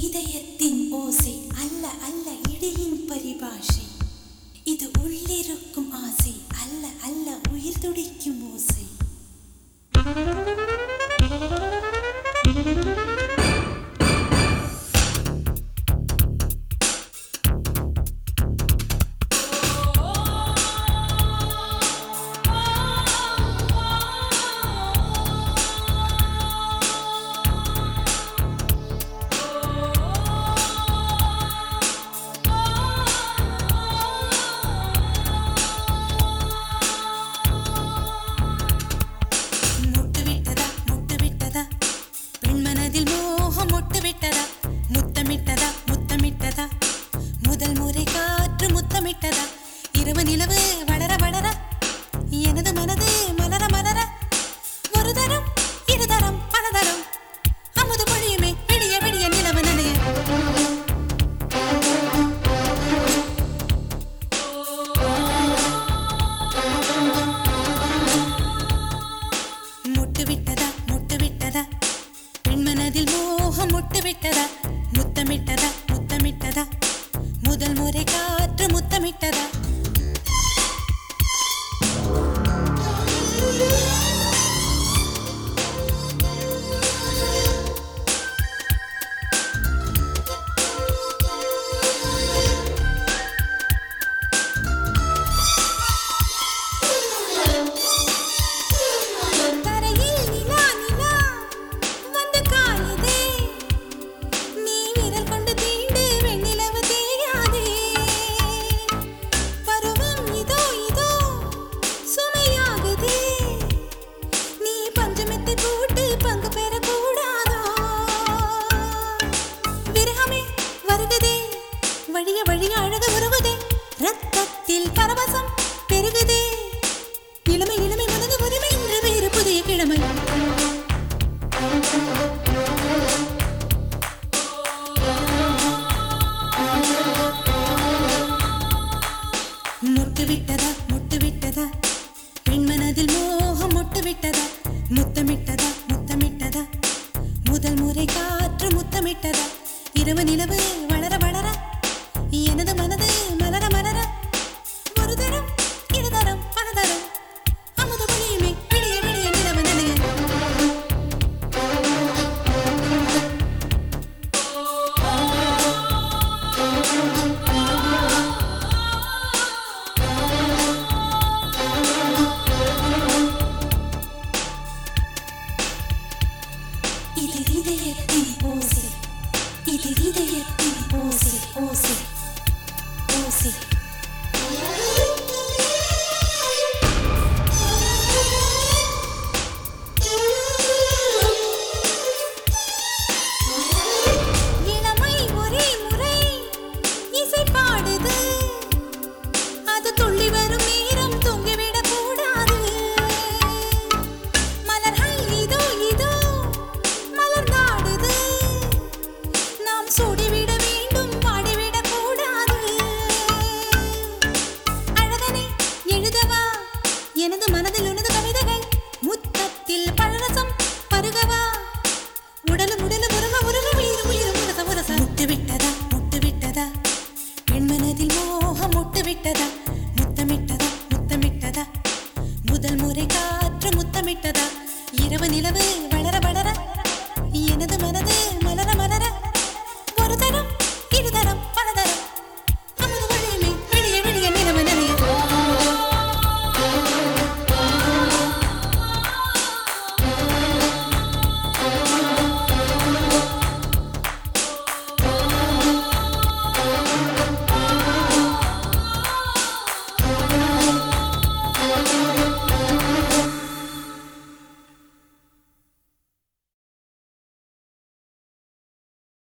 இதயத்தின் ஓசை அல்ல அல்ல இடியின் பரிபாஷை இது உள்ளிருக்கும் ஆசை அல்ல அல்ல உயிர் துடிக்கும் ஓசை முட்டு விட்டதா முட்டு விட்டதா பெண்மனதில் மோகம் முட்டு விட்டதா முத்தமிட்டதா முத்தமிட்டதா முதல் முறை காற்று முத்தமிட்டதா இரவு நிலவு வளர வளர எனது மனது மலர மலர ஒரு தரம் இரு தரம் பலதரம் அமுது பொழியுமே விடிய விடிய நிலவு நனைய முட்டு விட்டதா முட்டு விட்டதா பெண்மனதில் மோகம் முட்டு விட்டதா முத்தமிட்டதா முத்தமிட்டதா முதல் முறை காற்று முத்தமிட்டதா தரையில் நிலா நிலா வந்து காயுதே நீ விரல் கொண்டு தீண்டு வெண்ணிலவு தேயாதே பருவம் இதோ இதோ சுமையாகுதே நீ பஞ்சமெத்தை போட்டு பங்கு பெறக்கூடாதோ விரகமே வருகுதே வழிய வழிய அழகு வருவதே ரத்தத்தில் பரவசம் பெருகுதே இளமை இளமை மனது உரிமை இன்று வேறு புதிய கிழமை முட்டு விட்டதா முட்டு விட்டதா பெண்மனதில் மோகம் முட்டு விட்டதா முத்தமிட்டதா முத்தமிட்டதா முதல் முறை காற்று முத்தமிட்டதா இரவு நிலவு வளர வளர எனது மனது மலர மலர ஒரு தரம் இரு தரம் பல தரம் அமுது பொழியுமே விடிய விடிய நிலவு நனைய இது இதயத்தின் ஓசை இது இதயத்தின் ஓசை ஓசை ஓசை இளமை ஒரே முறை இசை பாடுது அது துள்ளி வரும் நேரம் தூங்கிவிடக் கூடாது மலர்கள் இதோ இதோ மலர்ந்தாடுது நாம் சூடிவிட வேண்டும் பாடிவிடக் கூடாது அழகனே எழுதவா எனது மனதில் உனது கவிதைகள் முத்தத்தில் பழரசம் பருகவா உடலும் உடலும் உருக உருக உயிரும் உயிரும் உரச உரச முட்டு விட்டதா முட்டு விட்டதா பெண்மனதில் மோகம் முட்டு விட்டதா முத்தமிட்டதா முத்தமிட்டதா முதல் முறை காற்று முத்தமிட்டதா இரவு நிலவு